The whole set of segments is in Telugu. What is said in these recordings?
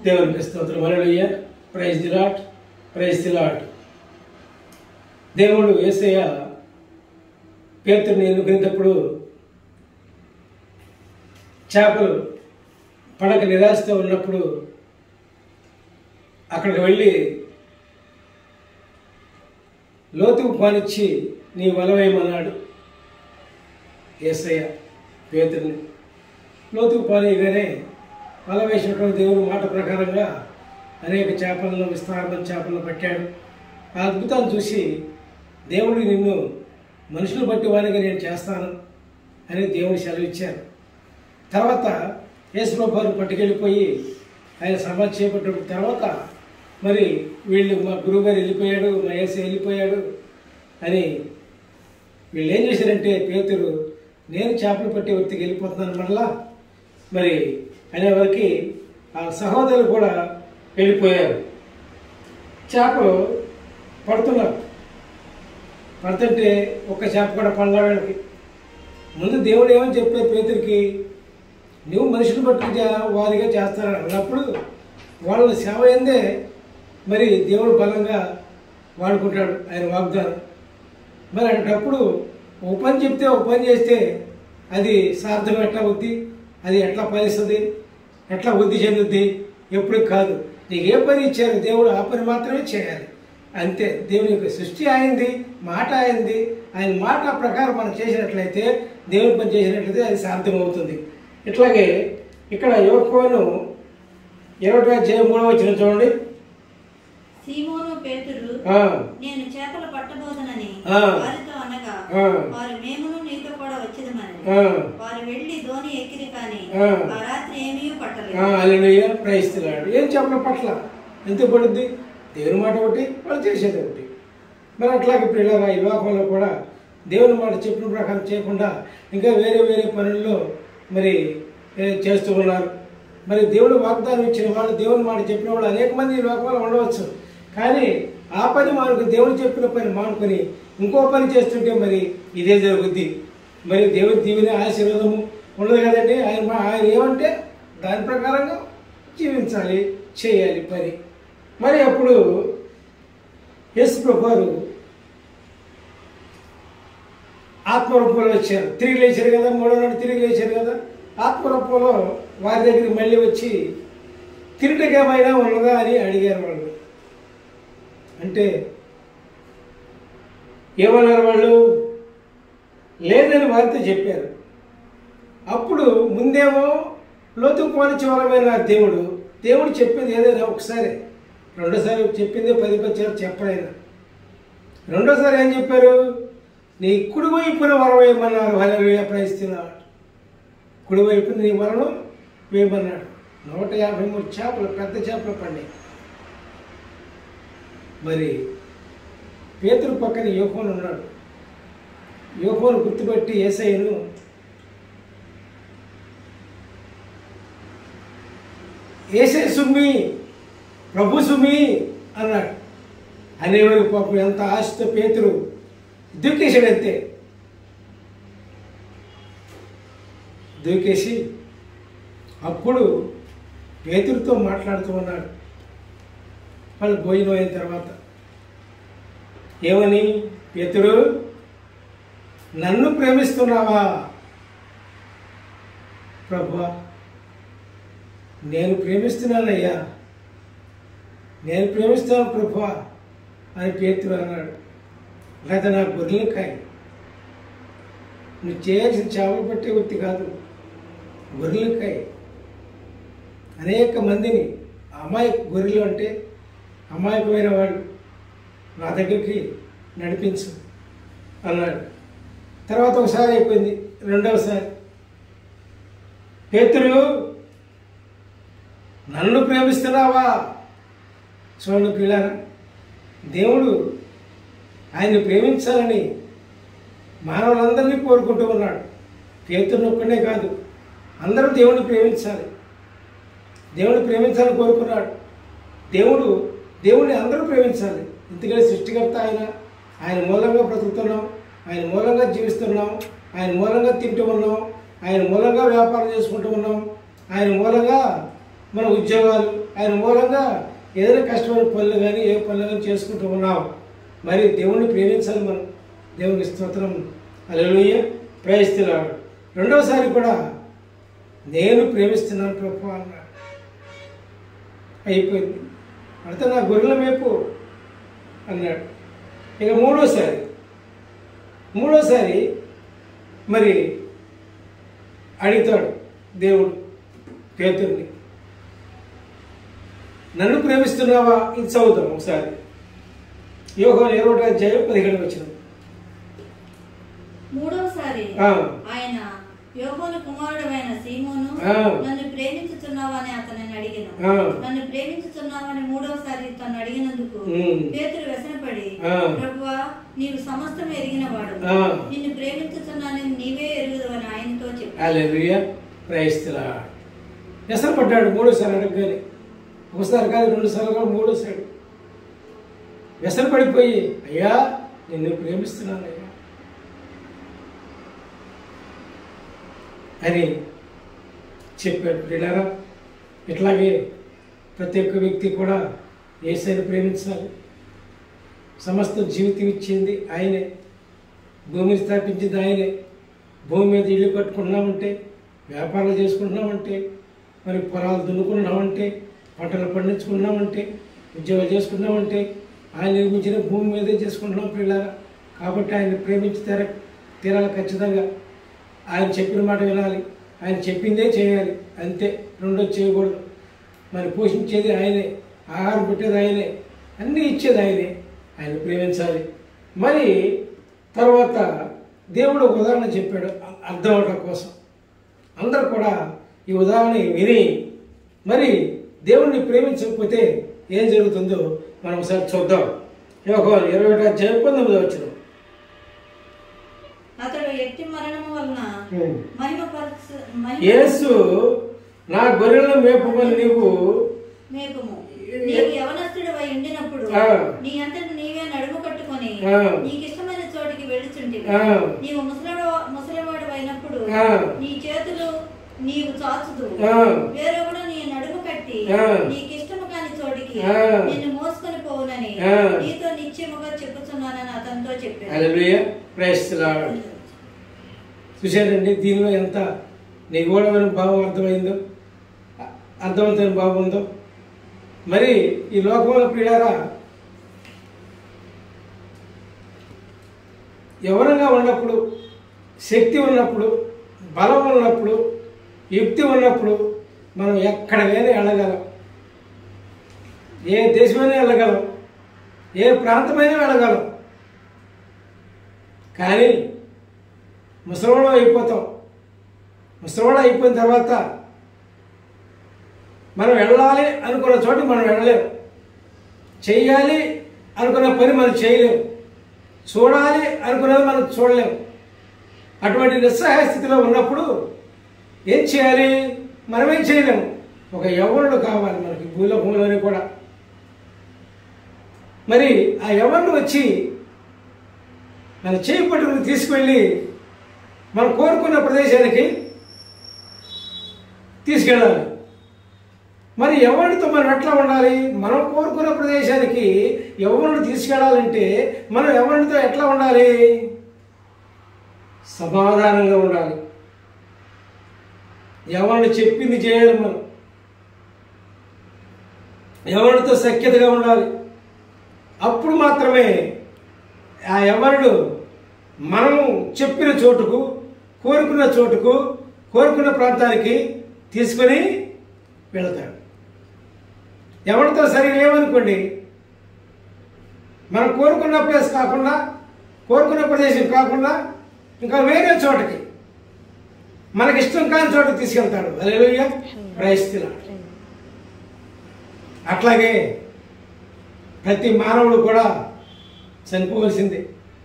దేవునికి స్తోత్రం అలలుయ్య praise the lord praise the lord దేవుడు ఏసయ్య పేతుని ఎన్నుకునేటప్పుడు చేపలు పడక నిరాశతో ఉన్నప్పుడు అక్కడికి వెళ్ళి లోతుకు పానిచ్చి నీ వలవేయమన్నాడు ఏసయ్య పేతుని లోతుకు పానీయగానే వల వేసినటువంటి దేవుని మాట ప్రకారంగా అనేక చేపలను విస్తారమైన చేపలను పట్టాడు ఆ అద్భుతాన్ని చూసి దేవుడు నిన్ను మనుషులు బట్టి వారిగా నేను చేస్తాను అని దేవుడు సెలవిచ్చారు తర్వాత యేసుప్రభుని పట్టుకెళ్ళిపోయి ఆయన సమాధి చేపట్టిన తర్వాత మరి వీళ్ళు మా గురువుగారు వెళ్ళిపోయాడు మా ఏసీ వెళ్ళిపోయాడు అని వీళ్ళు ఏం చేశారంటే పేతురు నేను చేపలు పట్టే వృత్తికి వెళ్ళిపోతున్నాను మళ్ళా మరి అనేవారికి ఆ సహోదరులు కూడా వెళ్ళిపోయారు చేపలు పడుతున్నారు పడుతుంటే ఒక్క చేప కూడా పడలా వీళ్ళకి ముందు దేవుడు ఏమని చెప్పారు పేతురికి నువ్వు మనుషులు బట్టి చే- వారిగా చేస్తారని అన్నప్పుడు వాళ్ళ సేవ ఏందే మరి దేవుడు బలంగా వాడుకుంటాడు ఆయన వాగ్దానం మరి అన్నప్పుడు ఒక పని చెప్తే ఒక పని చేస్తే అది సార్థం ఎట్లా అవుద్ది అది ఎట్లా ఫలిస్తుంది ఎట్లా వృద్ధి చెందుద్ది ఎప్పుడు కాదు నీకు ఏ పని ఇచ్చారు దేవుడు ఆ పని మాత్రమే చేయాలి అంతే దేవుని యొక్క సృష్టి అయింది మాట అయింది ఆయన మాట ప్రకారం మనం చేసినట్లయితే దేవుని పని చేసినట్లయితే అది సార్థం అవుతుంది ఇట్లాగే ఇక్కడ యోకోను ఇరవై అధ్యాయం మూడవ వచ్చిన చూడండి సీమోను పేతురు ఆ, నేను చేపలు పట్టబోదనని ఆ. వారితో అనగా ఆ. వారు మేమును నీతో కూడా వచ్చేదమని ఆ, వారు వెళ్లి ధోని ఎక్కిరి కానీ ఆ. ఆ రాత్రి ఏమీ పట్టలేదు అలెలుయ్య ప్రయత్నిస్తున్నాడు ఏం చెప్పడం పట్ల ఎంత పడుద్ది దేవుని మాట ఒకటి వాళ్ళు చేసేది ఒకటి మరి అట్లాగే ఇప్పుడు ఇలా ఈ లోకంలో కూడా దేవుని మాట చెప్పిన ప్రకారం చేయకుండా ఇంకా వేరే వేరే పనుల్లో మరి ఏ, చేస్తూ ఉన్నారు మరి దేవుడు వాగ్దానం ఇచ్చిన వాళ్ళు దేవుని మాట చెప్పిన వాళ్ళు అనేక మంది ఈ లోకంలో ఉండవచ్చు కానీ ఆ పని మానుకు దేవుడు చెప్పిన పని మానుకొని ఇంకో పని చేస్తుంటే మరి ఇదే జరుగుద్ది మరి దేవుని దీవెన ఆశీర్వాదము ఉండదు కదండి ఆయన మా- ఆయన ఏమంటే దాని ప్రకారంగా జీవించాలి చేయాలి పని మరి అప్పుడు యేసు ప్రభు వారు ఆత్మరూపంలో వచ్చారు తిరిగి లేచారు కదా మూడో నాడు తిరిగి లేచారు కదా ఆత్మరూపంలో వారి దగ్గరికి మళ్ళీ వచ్చి తిరిగికేమైనా ఉన్నదా అని అడిగారు వాళ్ళు అంటే ఏమన్నారు వాళ్ళు లేదని వారితో చెప్పారు అప్పుడు ముందేమో లోతు పోనిచ్చి వరమైన దేవుడు దేవుడు చెప్పింది ఏదైనా ఒకసారి రెండోసారి చెప్పిందే పది పచ్చారు చెప్పలేదు రెండోసారి ఏం చెప్పారు నీ కుడివైపున వరం వేయమన్నారు హలలుయ ప్రయత్నిస్తున్నాడు కుడివైపున నీ వరం వేయమన్నాడు నూట యాభై మూడు చేపలు పెద్ద చేపలు పడినాయి మరి పేతురు పక్కన యోహోను ఉన్నాడు యోహోను గుర్తుపెట్టి ఏసైను ఏసే సుమ్మి ప్రభు సుమి అన్నాడు అనేవారు పాపం ఎంత ఆశతో పేతురు దూకేశాడు అంతే దూకేసి అప్పుడు పేతురుతో మాట్లాడుతూ ఉన్నాడు వాళ్ళు భోజనం అయిన తర్వాత ఏమని పేతురు నన్ను ప్రేమిస్తున్నావా ప్రభా నేను ప్రేమిస్తున్నానయ్యా నేను ప్రేమిస్తాను ప్రభా అని పేతురు అన్నాడు లేదా నా గొర్రెలు కాయ నువ్వు చేయాల్సిన చేపలు పట్టే వృత్తి కాదు గొర్రెలు కాయ అనేక మందిని అమాయక గొర్రెలు అంటే అమాయకమైన వాళ్ళు నా దగ్గరికి నడిపించు అన్నాడు తర్వాత ఒకసారి అయిపోయింది రెండవసారి పేతురు నన్ను ప్రేమిస్తున్నావా చూడండి పిల్లారా దేవుడు ఆయన్ని ప్రేమించాలని మానవులందరినీ కోరుకుంటూ ఉన్నాడు పేతురుని ఒక్కడే కాదు అందరూ దేవుడిని ప్రేమించాలి దేవుడిని ప్రేమించాలని కోరుకున్నాడు దేవుడు దేవుడిని అందరూ ప్రేమించాలి ఎందుకంటే సృష్టికర్త ఆయన ఆయన మూలంగా బ్రతుకుతున్నాం ఆయన మూలంగా జీవిస్తున్నాం ఆయన మూలంగా తింటూ ఉన్నాం ఆయన మూలంగా వ్యాపారం చేసుకుంటూ ఉన్నాం ఆయన మూలంగా మన ఉద్యోగాలు ఆయన మూలంగా ఏదైనా కష్టమైన పనులు కానీ ఏ పనులు కానీ చేసుకుంటూ ఉన్నాం మరి దేవుణ్ణి ప్రేమించాలి మనం దేవునికి స్తోత్రం అలలుయ్య ప్రయత్నిస్తున్నాడు రెండవసారి కూడా నేను ప్రేమిస్తున్నాను ప్రభు అన్నాడు అయిపోయింది అంటే నా గొర్రెల మేపు అన్నాడు ఇక మూడోసారి మూడోసారి మరి అడుగుతాడు దేవుడు పేతుర్ని నన్ను ప్రేమిస్తున్నావా ఇది చదువుతాం ఒకసారి యోగం ఇరవై అధ్యాయం పదిహేడు వచ్చిన మూడవసారి ఆ. ఆయన యోగోను కుమారుడైన సీమోను ఆ. నన్ను ప్రేమించుతున్నావని అతనిని అడిగిన ఆ. నన్ను ప్రేమించుతున్నావని మూడవసారి తను అడిగినందుకు ఉమ్. పేతురు వ్యసనపడి ఆ. ప్రభువా నీవు సమస్తం ఎరిగిన వాడు ఆ. నిన్ను ప్రేమించుతున్నానని నీవే ఎరుగుదు అని ఆయనతో చెప్పాడు అలెలుయ ప్రయస్తిలా వ్యసనపడ్డాడు మూడోసారి అడగగానే ఒకసారి కాదు రెండు సార్లు కాదు మూడోసారి వ్యసన పడిపోయి అయ్యా నిన్ను ప్రేమిస్తున్నాను అయ్యా అని చెప్పాడు ప్రియులారా ఇట్లాగే ప్రతి ఒక్క వ్యక్తి కూడా ఏసైని ప్రేమించాలి సమస్త జీవితం ఇచ్చింది ఆయనే భూమిని స్థాపించింది ఆయనే భూమి మీద ఇల్లు కట్టుకుంటున్నామంటే వ్యాపారాలు చేసుకుంటున్నామంటే మరి పొలాలు దున్నుకుంటున్నామంటే పంటలు పండించుకుంటున్నామంటే ఉద్యోగాలు చేసుకున్నామంటే ఆయన నిర్మించిన భూమి మీదే చేసుకుంటున్నాం పిల్లరా కాబట్టి ఆయన ప్రేమించి తీర తీరాలి ఖచ్చితంగా ఆయన చెప్పిన మాట వినాలి ఆయన చెప్పిందే చేయాలి అంతే రెండో చేయకూడదు మరి పోషించేది ఆయనే ఆహారం పెట్టేది ఆయనే అన్నీ ఇచ్చేది ఆయనే ఆయన ప్రేమించాలి మరి తర్వాత దేవుడు ఒక ఉదాహరణ చెప్పాడు అ- అర్థం అవడం కోసం అందరూ కూడా ఈ ఉదాహరణ విని మరి దేవుణ్ణి ప్రేమించకపోతే ఏం జరుగుతుందో మనం ఒకసారి చూద్దాం యోగం ఇరవై ఒకటి అధ్యాయం పంతొమ్మిది వచ్చిన అతడు ఎట్టి మరణము వలన మహిమ పరచ మహిమ యేసు నా గొర్రెలను మేపమని నీవు మేపము నీవు యవనస్తుడు అయి ఉండినప్పుడు ఆ. నీ అంతటి నీవే నడుము కట్టుకొని ఆ. నీకు ఇష్టమైన చోటికి వెళుచుంటివి ఆ. నీవు ముసలడు ముసలివాడు అయినప్పుడు ఆ. నీ చేతులు నీవు చాచుదు ఆ. వేరొకడు నీ నడుము కట్టి ఆ. నీకు ఇష్టము కాని చోటికి ఆ. నిన్ను మోసుకొని పోవునని ఆ. నీతో నిశ్చయముగా చెప్పుచున్నానని అతనితో చెప్పాడు అలలుయ ప్రేస్తున్నాడు చూశారండి దీనిలో ఎంత నిగూఢమైన భావం అర్థమైందో అ- అర్థవంతమైన భావం ఉందో మరి ఈ లోకంలో ప్రియారా యవనంగా ఉన్నప్పుడు శక్తి ఉన్నప్పుడు బలం ఉన్నప్పుడు యుక్తి ఉన్నప్పుడు మనం ఎక్కడికైనా వెళ్ళగలం ఏ దేశమైనా వెళ్ళగలం ఏ ప్రాంతమైనా వెళ్ళగలం కానీ ముసలివాళ్ళం అయిపోతాం ముసలివాళ్ళం అయిపోయిన తర్వాత మనం వెళ్ళాలి అనుకున్న చోట మనం వెళ్ళలేము చెయ్యాలి అనుకున్న పని మనం చేయలేము చూడాలి అనుకున్నది మనం చూడలేము అటువంటి నిస్సహాయ స్థితిలో ఉన్నప్పుడు ఏం చేయాలి మనమేం చేయలేము ఒక యవ్వనుడు కావాలి మనకి భూలోకంలోనే కూడా మరి ఆ యవ్వనుడు వచ్చి మన చేయి పట్టుకుని తీసుకువెళ్ళి మనం కోరుకున్న ప్రదేశానికి తీసుకెళ్ళాలి మరి ఎవరితో మనం ఎట్లా ఉండాలి మనం కోరుకున్న ప్రదేశానికి ఎవరిని తీసుకెళ్ళాలంటే మనం ఎవరితో ఎట్లా ఉండాలి సమాధానంగా ఉండాలి ఎవరిని చెప్పింది చేయాలి మనం ఎవరితో సఖ్యతగా ఉండాలి అప్పుడు మాత్రమే ఆ ఎవరుడు మనము చెప్పిన చోటుకు కోరుకున్న చోటుకు కోరుకున్న ప్రాంతానికి తీసుకొని వెళతాడు ఎవరితో సరిగా లేవనుకోండి మనం కోరుకున్న ప్లేస్ కాకుండా కోరుకున్న ప్రదేశం కాకుండా ఇంకా వేరే చోటకి మనకి ఇష్టం కాని చోటకి తీసుకెళ్తాడు అదే ప్రయత్నిస్తున్నాడు అట్లాగే ప్రతి మానవుడు కూడా చనిపోవలసిందే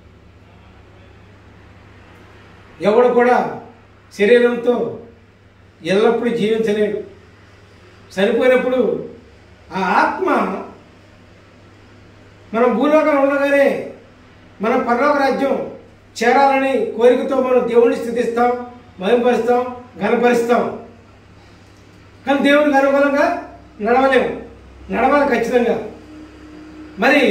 ఎవడు కూడా శరీరంతో ఎల్లప్పుడూ జీవించలేడు చనిపోయినప్పుడు ఆ ఆత్మ మనం భూలోకంలో ఉండగానే మనం పరలోక రాజ్యం చేరాలని కోరికతో మనం దేవుడిని స్థుతిస్తాం మయంపరుస్తాం ఘనపరుస్తాం కానీ దేవుడికి అనుకూలంగా నడవలేము నడవాలి ఖచ్చితంగా మరి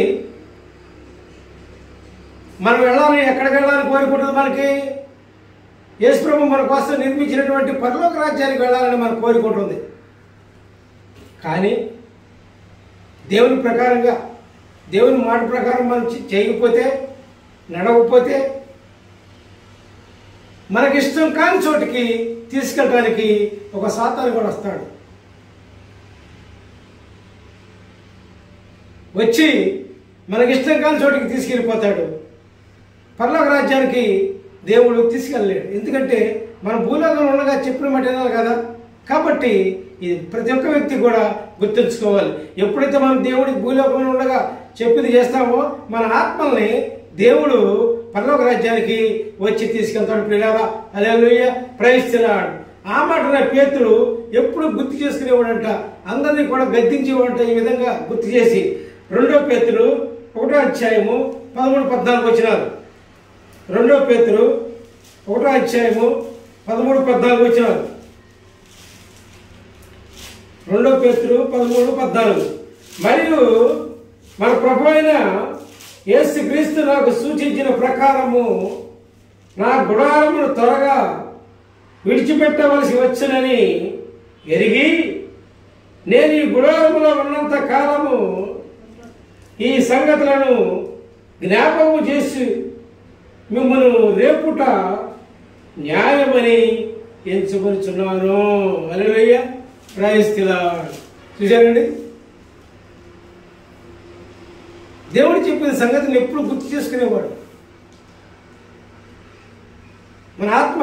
మనం వెళ్ళాలి ఎక్కడికి వెళ్ళాలని కోరుకుంటుంది మనకి యేసుప్రభు మన కోసం నిర్మించినటువంటి పరలోక రాజ్యానికి వెళ్ళాలని మన కోరుకుంటుంది కానీ దేవుని ప్రకారంగా దేవుని మాట ప్రకారం మనం చే- చేయకపోతే నడవకపోతే మనకిష్టం కాని చోటికి తీసుకెళ్ళడానికి ఒక సాతాను కూడా వస్తాడు వచ్చి మనకిష్టం కాని చోటికి తీసుకెళ్ళిపోతాడు పర్లోక రాజ్యానికి దేవుడు తీసుకెళ్ళలేడు ఎందుకంటే మన భూలోకంలో ఉండగా చెప్పిన మాట వినాలి కదా కాబట్టి ఇది ప్రతి ఒక్క వ్యక్తి కూడా గుర్తుంచుకోవాలి ఎప్పుడైతే మనం దేవుడికి భూలోకంలో ఉండగా చెప్పింది చేస్తామో మన ఆత్మల్ని దేవుడు పరలోక రాజ్యానికి వచ్చి తీసుకెళ్తాడు పిల్లరా అలెలుయ్య ప్రయత్నిస్తున్నాడు ఆ మాట పేతుడు ఎప్పుడు గుర్తు చేసుకునేవాడంట అందరినీ కూడా గద్దించేవాడంట ఈ విధంగా గుర్తు చేసి రెండో పేతుడు ఒకటో అధ్యాయము పదమూడు పద్నాలుగు వచ్చినారు రెండో పేతురు ఒకటో అధ్యాయము పదమూడు పద్నాలుగు వచ్చినారు రెండో పేతురు పదమూడు పద్నాలుగు మరియు మన ప్రభు అయిన యేసు క్రీస్తు నాకు సూచించిన ప్రకారము నా గుడారమును త్వరగా విడిచిపెట్టవలసి వచ్చునని ఎరిగి నేను ఈ గుడారములో ఉన్నంత కాలము ఈ సంగతులను జ్ఞాపకము చేసి మిమ్మల్ని రేపుట న్యాయమని ఎంచుకొనిచున్నాను అలవయ్య ప్రయస్తిలా చూశారండి దేవుడు చెప్పిన సంగతిని ఎప్పుడు గుర్తు చేసుకునేవాడు మన ఆత్మ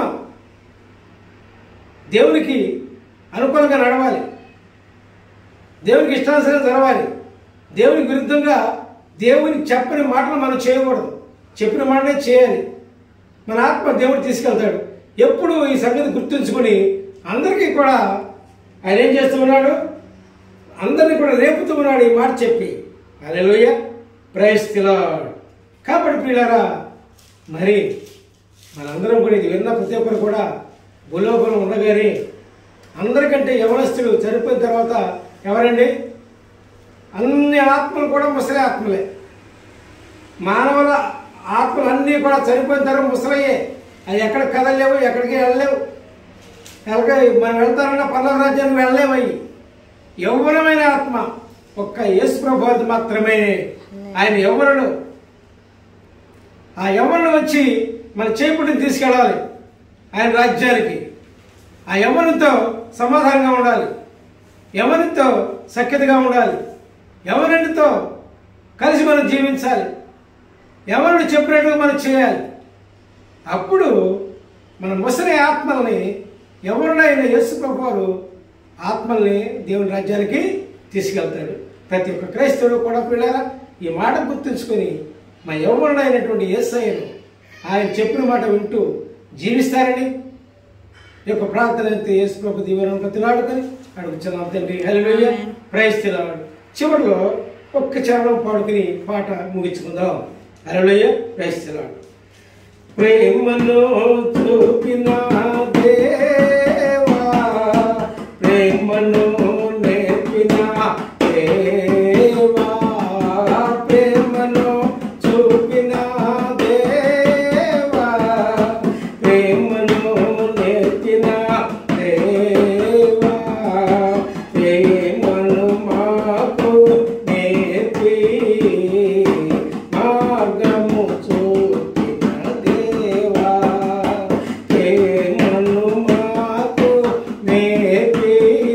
దేవునికి అనుకూలంగా నడవాలి దేవునికి ఇష్టానుసారం జరగాలి దేవునికి విరుద్ధంగా దేవుని చెప్పని మాటలు మనం చేయకూడదు చెప్పిన మాటనే చేయాలి మన ఆత్మ దేవుడు తీసుకెళ్తాడు ఎప్పుడు ఈ సంగతి గుర్తుంచుకొని అందరికీ కూడా ఆయన ఏం చేస్తూ ఉన్నాడు అందరినీ కూడా రేపుతూ ఉన్నాడు ఈ మాట చెప్పి అలెలోయ ప్రయస్తిలాడు కాబట్టి పిల్లరా మరి మనందరం కూడా ఇది విన్న ప్రతి ఒక్కరు కూడా భూలోకంలో ఉండగానే అందరికంటే యవనస్తుడు చనిపోయిన తర్వాత ఎవరండి అన్ని ఆత్మలు కూడా ముసలి ఆత్మలే మానవుల ఆత్మలు అన్నీ కూడా చనిపోయిన తర్వాత ముసలయ్యే అది ఎక్కడ కదలేవు ఎక్కడికి వెళ్ళలేవు ఎలాగ మనం వెళ్తారన్న పల్లవ రాజ్యానికి వెళ్ళలేము అవి యౌవనమైన ఆత్మ ఒక్క యేసు ప్రభు మాత్రమే ఆయన యవ్వనుడు ఆ యవ్వనుడు వచ్చి మన చేపటిని తీసుకెళ్ళాలి ఆయన రాజ్యానికి ఆ యవ్వనంతో సమాధానంగా ఉండాలి యవనితో సఖ్యతగా ఉండాలి యవనుడితో కలిసి మనం జీవించాలి ఎవరుడు చెప్పినట్టుగా మనం చేయాలి అప్పుడు మన ముసలి ఆత్మల్ని ఎవరినైనా యేసు ప్రభు వారు ఆత్మల్ని దేవుని రాజ్యానికి తీసుకెళ్తాడు ప్రతి ఒక్క క్రైస్తవుడు కూడా పిల్లరా ఈ మాట గుర్తుంచుకొని మా యవ్వనుడైనటువంటి యేసయ్యను ఆయన చెప్పిన మాట వింటూ జీవిస్తారని ఈ యొక్క ప్రార్థన అయితే యేసు ప్రభు దీవెనను ప్రతిలాడుకొని అడుగుతున్నాం తండ్రి హలివేయ ప్రయత్నిస్తున్నాడు చివరిలో ఒక్క చరణం పాడుకుని పాట ముగించుకుందాం హలివేయ ప్రయత్నిస్తున్నాడు ప్రేమను చూపిన దేవా ప్రేమను నేర్పిన దేవా ప్రేమను చూపిన దేవా ప్రేమను నేర్పిన దేవా ప్రేమను మాకు నేర్పి మార్గము చూపిన దేవా ప్రేమను మాకు నేర్పి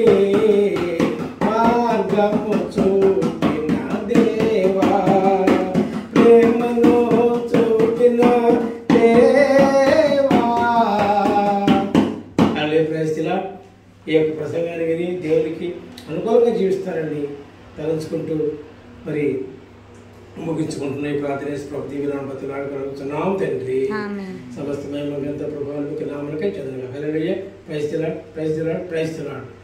మార్గము చూపిన దేవా ప్రేమను చూపిన దేవా అదే ప్రయత్నిలా ఈ యొక్క ప్రసంగాన్ని విని దేవునికి అనుకూలంగా జీవిస్తారని తలంచుకుంటూ మరి ముగించుకుంటున్నాయి ప్రార్థన ప్రభుత్వ విరామపతి నాడు కలుగుతున్నాం తండ్రి ఆమేన్. సమస్తమైన మగంత ప్రభావాలకు నామలకై చదవాలి హల్లెలూయా praise the lord praise the lord praise the lord